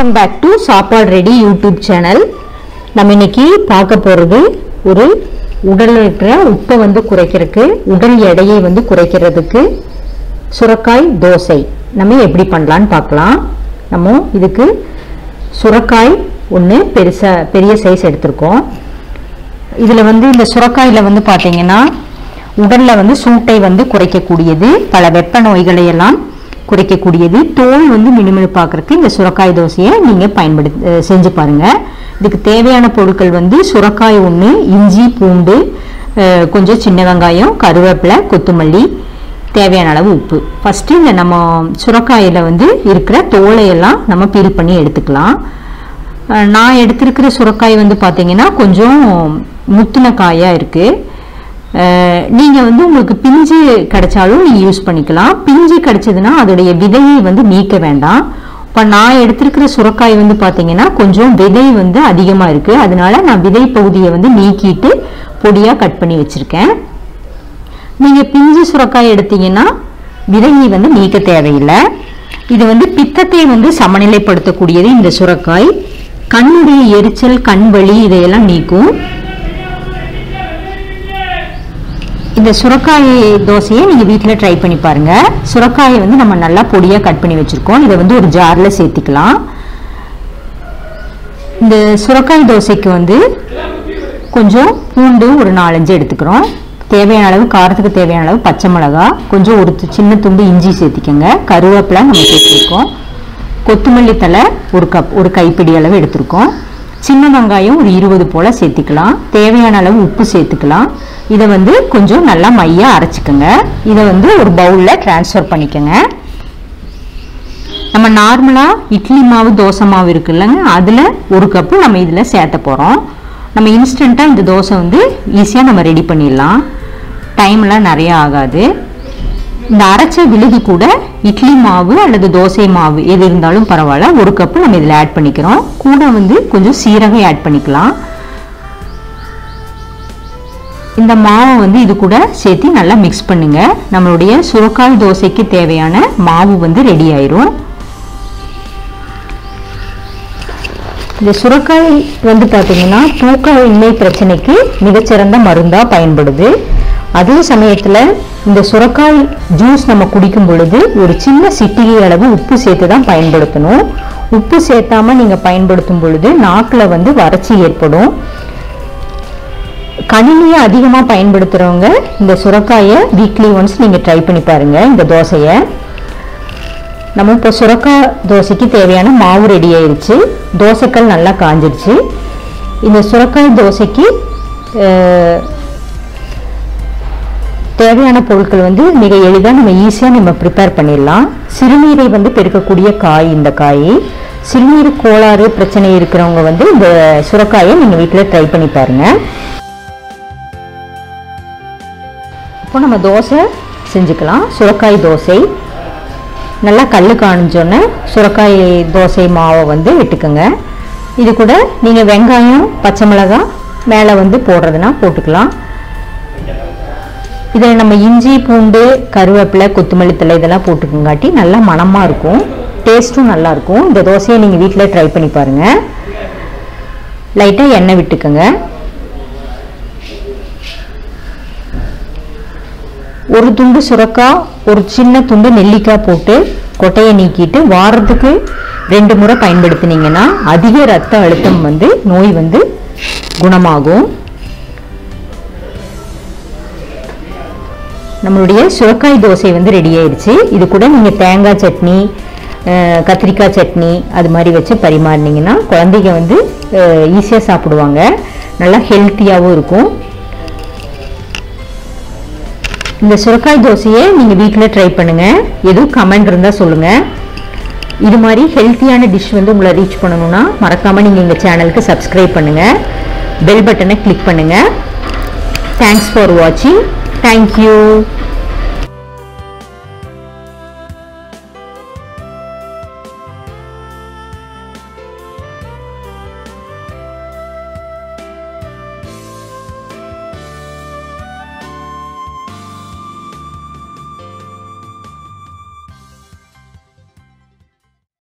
welcome back to Sappadu ready YouTube channel நம்ம இன்னைக்கு பார்க்க போகிறது ஒரு உடலில் இருக்கிற உப்பை வந்து குறைக்கிறதுக்கு உடல் எடையை வந்து குறைக்கிறதுக்கு சுரக்காய் தோசை நம்ம எப்படி பண்ணலான்னு பார்க்கலாம் நம்ம இதுக்கு சுரக்காய் ஒன்று பெருசாக பெரிய சைஸ் எடுத்திருக்கோம் இதில் வந்து இந்த சுரக்காயில் வந்து பார்த்தீங்கன்னா உடலில் வந்து சூட்டை வந்து குறைக்கக்கூடியது பல வெப்ப நோய்களை எல்லாம் குறைக்கக்கூடியது தோல் வந்து மினுமினுப்பாக்குறதுக்கு இந்த சுரக்காய் தோசையை நீங்கள் பயன்படுத்தி அஹ் செஞ்சு பாருங்கள் இதுக்கு தேவையான பொருட்கள் வந்து சுரக்காய் ஒன்று இஞ்சி பூண்டு அஹ் கொஞ்சம் சின்ன வெங்காயம் கருவேப்பிலை கொத்தமல்லி தேவையான அளவு உப்பு ஃபஸ்ட்டு இந்த நம்ம சுரக்காயில் வந்து இருக்கிற தோலையெல்லாம் நம்ம பீல் பண்ணி எடுத்துக்கலாம் அஹ் நான் எடுத்திருக்கிற சுரக்காய் வந்து பார்த்தீங்கன்னா கொஞ்சம் முத்தின காயாக இருக்குது நீங்கள் வந்து உங்களுக்கு பிஞ்சு கிடைச்சாலும் நீங்கள் யூஸ் பண்ணிக்கலாம் பிஞ்சு கிடைச்சதுன்னா அதோடைய விதையை வந்து நீக்க வேண்டாம் இப்போ நான் எடுத்திருக்கிற சுரக்காய் வந்து பார்த்தீங்கன்னா கொஞ்சம் விதை வந்து அதிகமாக இருக்குது அதனால நான் விதை பகுதியை வந்து நீக்கிட்டு பொடியாக கட் பண்ணி வச்சுருக்கேன் நீங்கள் பிஞ்சு சுரக்காய் எடுத்தீங்கன்னா விதையை வந்து நீக்க தேவையில்லை இது வந்து பித்தத்தை வந்து சமநிலைப்படுத்தக்கூடியது இந்த சுரக்காய் கண்ணுடைய எரிச்சல் கண் வலி இதையெல்லாம் நீக்கும் இந்த சுரக்காய் தோசையை நீங்கள் வீட்டில் ட்ரை பண்ணி பாருங்க சுரக்காயை வந்து நம்ம நல்லா பொடியாக கட் பண்ணி வச்சுருக்கோம் இதை வந்து ஒரு ஜாரில் சேர்த்திக்கலாம் இந்த சுரக்காய் தோசைக்கு வந்து கொஞ்சம் பூண்டு ஒரு நாலஞ்சு எடுத்துக்கிறோம் தேவையான அளவு காரத்துக்கு தேவையான அளவு பச்சை மிளகா கொஞ்சம் ஒரு து- சின்ன துண்டு இஞ்சி சேர்த்திக்கோங்க கருவேப்பிலை நம்ம சேர்த்துருக்கோம் கொத்தமல்லி தலை ஒரு கப் ஒரு கைப்பிடி அளவு எடுத்திருக்கோம் சின்ன வெங்காயம் ஒரு இருபது போல் சேர்த்திக்கலாம் தேவையான அளவு உப்பு சேர்த்துக்கலாம் இதை வந்து கொஞ்சம் நல்லா மையாக அரைச்சிக்கோங்க இதை வந்து ஒரு பவுலில் ட்ரான்ஸ்ஃபர் பண்ணிக்கோங்க நம்ம நார்மலாக இட்லி மாவு தோசை மாவு இருக்குல்லங்க அதில் ஒரு கப்பு நம்ம இதில் சேர்த்த போகிறோம் நம்ம இன்ஸ்டண்ட்டாக இந்த தோசை வந்து ஈஸியாக நம்ம ரெடி பண்ணிடலாம் டைம்லாம் நிறைய ஆகாது இந்த அரைச்ச விழுகி கூட இட்லி மாவு அல்லது தோசை மாவு எது இருந்தாலும் பரவாயில்ல ஒரு கப்பு நம்ம இதில் ஆட் பண்ணிக்கிறோம் கூட வந்து கொஞ்சம் சீரகம் ஆட் பண்ணிக்கலாம் இந்த மாவை வந்து இது கூட சேர்த்து நல்லா மிக்ஸ் பண்ணுங்க நம்மளுடைய சுரக்காய் தோசைக்கு தேவையான மாவு வந்து ரெடி ஆயிரும் இந்த சுரக்காய் வந்து பார்த்தீங்கன்னா தூக்கமின்மை பிரச்சனைக்கு மிகச்சிறந்த மருந்தாக பயன்படுது அதே சமயத்தில் இந்த சுரக்காய் ஜூஸ் நம்ம குடிக்கும் பொழுது ஒரு சின்ன சிட்டிகை அளவு உப்பு சேர்த்து தான் பயன்படுத்தணும் உப்பு சேர்த்தாம நீங்கள் பயன்படுத்தும் பொழுது நாக்கில் வந்து வறட்சி ஏற்படும் கணினியை அதிகமாக பயன்படுத்துகிறவங்க இந்த சுரக்காயை வீக்லி ஒன்ஸ் நீங்கள் ட்ரை பண்ணி பாருங்கள் இந்த தோசையை நம்ம இப்போ சுரக்காய் தோசைக்கு தேவையான மாவு ரெடி ஆயிருச்சு தோசைக்கல் நல்லா காஞ்சிருச்சு இந்த சுரக்காய் தோசைக்கு அஹ், தேவையான பொருட்கள் வந்து மிக எளிதாக நம்ம ஈஸியாக நம்ம ப்ரிப்பேர் பண்ணிடலாம் சிறுநீரை வந்து பெருக்கக்கூடிய காய் இந்த காய் சிறுநீர் கோளாறு பிரச்சனை இருக்கிறவங்க வந்து இந்த சுரக்காயை நீங்கள் வீட்டில் ட்ரை பண்ணி பாருங்கள் இப்போ நம்ம தோசை செஞ்சுக்கலாம் சுரக்காய் தோசை நல்லா கல் காணிஞ்சோன்னே சுரக்காய் தோசை மாவை வந்து விட்டுக்குங்க இது கூட நீங்கள் வெங்காயம் பச்சை மிளகாய் மேலே வந்து போடுறதுனா போட்டுக்கலாம் இதில் நம்ம இஞ்சி பூண்டு கருவேப்பிலை கொத்தமல்லி தழை இதெல்லாம் போட்டுக்கங்காட்டி நல்லா மணமாக இருக்கும் டேஸ்ட்டும் நல்லா இருக்கும் இந்த தோசையை நீங்கள் வீட்டில் ட்ரை பண்ணி பாருங்கள் லைட்டாக எண்ணெய் விட்டுக்கோங்க ஒரு துண்டு சுரக்காய் ஒரு சின்ன துண்டு நெல்லிக்காய் போட்டு கொட்டையை நீக்கிட்டு வாரத்துக்கு ரெண்டு முறை பயன்படுத்தினீங்கன்னா அதிக ரத்த அழுத்தம் வந்து நோய் வந்து குணமாகும் நம்மளுடைய சுரக்காய் தோசை வந்து ரெடி ஆயிடுச்சு இது கூட நீங்கள் தேங்காய் சட்னி அஹ், கத்திரிக்காய் சட்னி அது மாதிரி வச்சு பரிமாறினீங்கன்னா குழந்தைங்க வந்து ஈஸியாக சாப்பிடுவாங்க நல்லா ஹெல்த்தியாகவும் இருக்கும் இந்த சுரக்காய் தோசையை நீங்கள் வீட்டில் ட்ரை பண்ணுங்கள் எதுவும் கமெண்ட் இருந்தால் சொல்லுங்கள் இது மாதிரி ஹெல்த்தியான டிஷ் வந்து உங்களை ரீச் பண்ணணும்னா மறக்காமல் நீங்கள் எங்கள் சேனலுக்கு சப்ஸ்கிரைப் பண்ணுங்கள் பெல் பட்டனை கிளிக் பண்ணுங்கள் தேங்க்ஸ் ஃபார் வாட்சிங் தேங்க்யூ